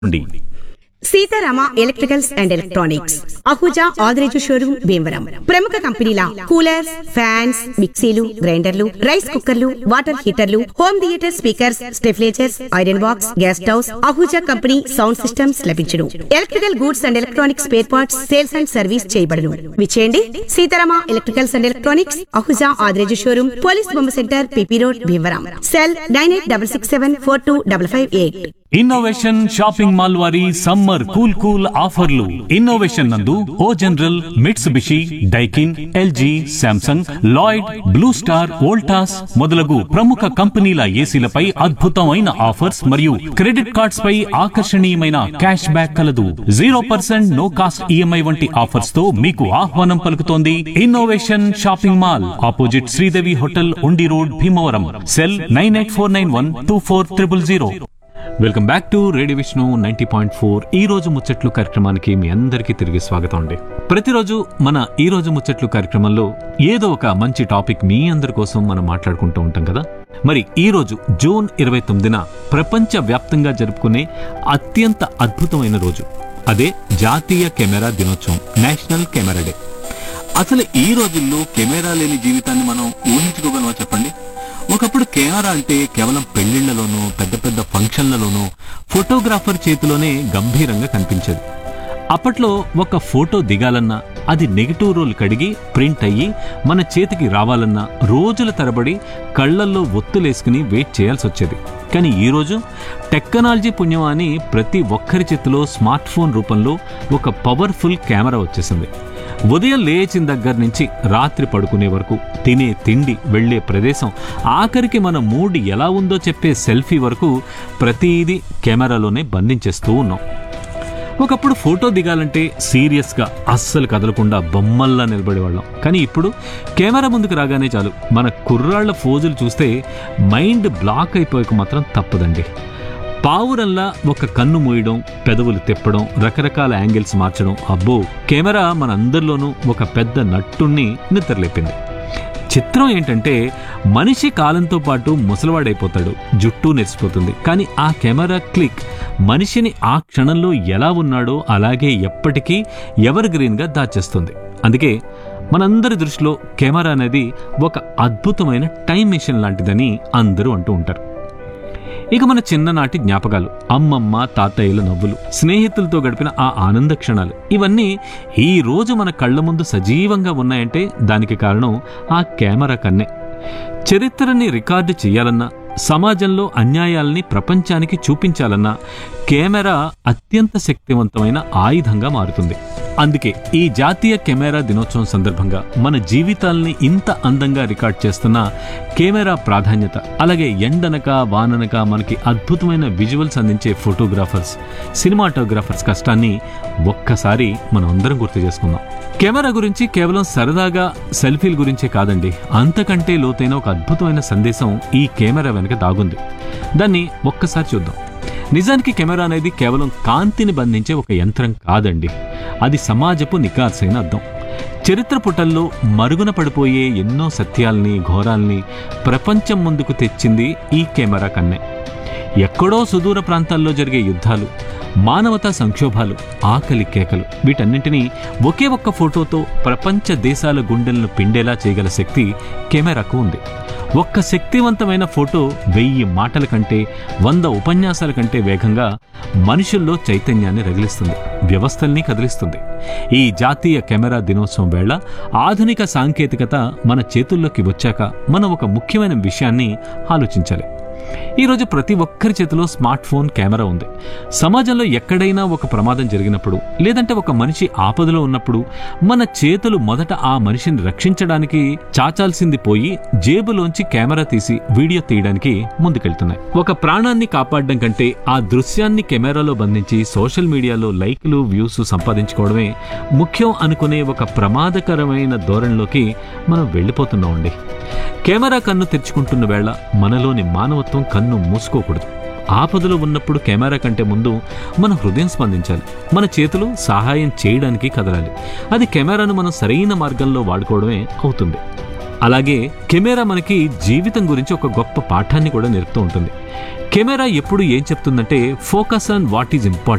ఉండి Seetharama electricals and electronics Ahuja Adireju showroom Bhimavaram ప్రముఖ కంపెనీల కూలర్స్ ఫ్యాన్స్ మిక్సీలు గ్రైండర్లు రైస్ కుక్కర్లు వాటర్ హీటర్లు హోమ్ థియేటర్ స్పీకర్స్ స్టెఫ్లేచర్స్ iron box gas stoves Ahuja company sound systems లభించును electrical goods and electronics spare parts sales and service చేయబడును విచేయండి Seetharama electricals and electronics Ahuja Adireju showroom police బొమ్మ centre PP road Bhimavaram cell nine eight double six seven four two double five eight innovation shopping mall వారి summer cool cool ఆఫర్లు innovation నందు O General Mitsubishi Daikin LG Samsung Lloyd Blue Star Voltas మొదలగు ప్రముఖ కంపెనీల ఏసీలపై అద్భుతమైన offers మరియు credit cards పై ఆకర్షణీయమైన క్యాష్ బ్యాక్ కలదు zero percent no cost EMI వంటి ఆఫర్స్ తో మీకు ఆహ్వానం పలుకుతోంది innovation shopping mall opposite Sridevi hotel Undi road Bhimavaram cell nine eight four nine one two four triple zero welcome back to radio Vishnu ninety point four ఈ రోజు ముచ్చట్లు కార్యక్రమానికి మీ అందరికీ తిరిగి స్వాగతం అండి ప్రతిరోజు మన ఈ రోజు ముచ్చట్లు కార్యక్రమంలో ఏదో ఒక మంచి టాపిక్ మీ అందరి కోసం మనం మాట్లాడుకుంటూ ఉంటాం కదా మరి ఈ రోజు జూన్ ఇరవై తొమ్మిదిన ప్రపంచ వ్యాప్తంగా జరుపుకునే అత్యంత అద్భుతమైన రోజు అదే జాతీయ కెమెరా దినోత్సవం నేషనల్ కెమెరా డే అసలు ఈ రోజుల్లో కెమెరా లేని జీవితాన్ని మనం ఊహించుకోగలమా చెప్పండి ఒకప్పుడు కెమెరా అంటే కేవలం పెళ్లిళ్లలోనూ పెద్ద పెద్ద ఫంక్షన్లలోనూ ఫోటోగ్రాఫర్ చేతిలోనే గంభీరంగా కనిపించేది అప్పట్లో ఒక ఫోటో దిగాలన్నా అది నెగిటివ్ రోల్ కడిగి ప్రింట్ అయ్యి మన చేతికి రావాలన్నా రోజుల తరబడి కళ్ళల్లో ఒత్తులేసుకుని వెయిట్ చేయాల్సి వచ్చేది కానీ ఈరోజు టెక్నాలజీ పుణ్యం అని ప్రతి ఒక్కరి చేతిలో స్మార్ట్ ఫోన్ రూపంలో ఒక పవర్ఫుల్ కెమెరా వచ్చేసింది ఉదయం లేచిన దగ్గర నుంచి రాత్రి పడుకునే వరకు తినే తిండి వెళ్ళే ప్రదేశం ఆఖరికి మన మూడ్ ఎలా ఉందో చెప్పే సెల్ఫీ వరకు ప్రతిదీ కెమెరాలోనే బంధించేస్తూ ఉన్నాం ఒకప్పుడు ఫోటో దిగాలంటే సీరియస్గా అస్సలు కదలకుండా బొమ్మల్లా నిలబడేవాళ్ళం కానీ ఇప్పుడు కెమెరా ముందుకు రాగానే చాలు మన కుర్రాళ్ల ఫోజులు చూస్తే మైండ్ బ్లాక్ అయిపోయాక మాత్రం తప్పదండి పావురంలా ఒక కన్ను మూయడం పెదవులు తిప్పడం రకరకాల యాంగిల్స్ మార్చడం అబ్బో కెమెరా మనందరిలోనూ ఒక పెద్ద నట్టుణ్ణి నిద్రలేపింది చిత్రం ఏంటంటే మనిషి కాలంతో పాటు ముసలివాడైపోతాడు జుట్టు నెరిసిపోతుంది కానీ ఆ కెమెరా క్లిక్ మనిషిని ఆ క్షణంలో ఎలా ఉన్నాడో అలాగే ఎప్పటికీ ఎవర్ గ్రీన్గా దాచేస్తుంది అందుకే మనందరి దృష్టిలో కెమెరా అనేది ఒక అద్భుతమైన టైం మిషన్ లాంటిదని అందరూ అంటూ ఉంటారు ఇక మన చిన్ననాటి జ్ఞాపకాలు అమ్మమ్మ తాతయ్యల నవ్వులు స్నేహితులతో గడిపిన ఆ ఆనంద క్షణాలు ఇవన్నీ ఈ రోజు మన కళ్ళ ముందు సజీవంగా ఉన్నాయంటే దానికి కారణం ఆ కెమెరా కన్నే చరిత్రని రికార్డు చేయాలన్నా సమాజంలో అన్యాయాల్ని ప్రపంచానికి చూపించాలన్నా కెమెరా అత్యంత శక్తివంతమైన ఆయుధంగా మారుతుంది అందుకే ఈ జాతీయ కెమెరా దినోత్సవం సందర్భంగా మన జీవితాల్ని ఇంత అందంగా రికార్డ్ చేస్తున్న కెమెరా ప్రాధాన్యత అలాగే ఎండనక వాననక మనకి అద్భుతమైన విజువల్స్ అందించే ఫోటోగ్రాఫర్స్ సినిమాటోగ్రాఫర్స్ కష్టాన్ని ఒక్కసారి మనం అందరం గుర్తు చేసుకుందాం కెమెరా గురించి కేవలం సరదాగా సెల్ఫీల గురించే కాదండి అంతకంటే లోతైన ఒక అద్భుతమైన సందేశం ఈ కెమెరా వెనుక దాగుంది దాన్ని ఒక్కసారి చూద్దాం నిజానికి కెమెరా అనేది కేవలం కాంతిని బంధించే ఒక యంత్రం కాదండి అది సమాజపు నికార్సైన అర్థం చరిత్ర పుటల్లో మరుగున పడిపోయే ఎన్నో సత్యాల్ని ఘోరాల్ని ప్రపంచం ముందుకు తెచ్చింది ఈ కెమెరా కన్నే ఎక్కడో సుదూర ప్రాంతాల్లో జరిగే యుద్ధాలు మానవతా సంక్షోభాలు ఆకలి కేకలు వీటన్నింటినీ ఒకే ఒక్క ఫోటోతో ప్రపంచ దేశాల గుండెలను పిండేలా చేయగల శక్తి కెమెరాకు ఉంది ఒక్క శక్తివంతమైన ఫోటో వెయ్యి మాటల కంటే వంద ఉపన్యాసాల కంటే వేగంగా మనుషుల్లో చైతన్యాన్ని రగిలిస్తుంది వ్యవస్థల్ని కదిలిస్తుంది ఈ జాతీయ కెమెరా దినోత్సవం వేళ ఆధునిక సాంకేతికత మన చేతుల్లోకి వచ్చాక మనం ఒక ముఖ్యమైన విషయాన్ని ఆలోచించాలి ఈరోజు ప్రతి ఒక్కరి చేతిలో స్మార్ట్ ఫోన్ కెమెరా ఉంది సమాజంలో ఎక్కడైనా ఒక ప్రమాదం జరిగినప్పుడు లేదంటే ఒక మనిషి ఆపదలో ఉన్నప్పుడు మన చేతులు మొదట ఆ మనిషిని రక్షించడానికి చాచాల్సింది పోయి జేబులోంచి కెమెరా తీసి వీడియో తీయడానికి ముందుకెళ్తున్నాయి ఒక ప్రాణాన్ని కాపాడడం కంటే ఆ దృశ్యాన్ని కెమెరాలో బంధించి సోషల్ మీడియాలో లైక్లు వ్యూస్ సంపాదించుకోవడమే ముఖ్యం అనుకునే ఒక ప్రమాదకరమైన ధోరణిలోకి మనం వెళ్ళిపోతున్నామండి కెమెరా కన్ను తెరుచుకుంటున్న వేళ మనలోని మానవత్వం కన్ను మూసుకోకూడదు ఆపదలో ఉన్నప్పుడు కెమెరా కంటే ముందు మన హృదయం స్పందించాలి మన చేతులు సహాయం చేయడానికి కదలాలి అది కెమెరాను మనం సరైన మార్గంలో వాడుకోవడమే అవుతుంది అలాగే కెమెరా మనకి జీవితం గురించి ఒక గొప్ప పాఠాన్ని కూడా నేర్పుతూ ఉంటుంది కెమెరా ఎప్పుడు ఏం చెప్తుందంటే focus on what is important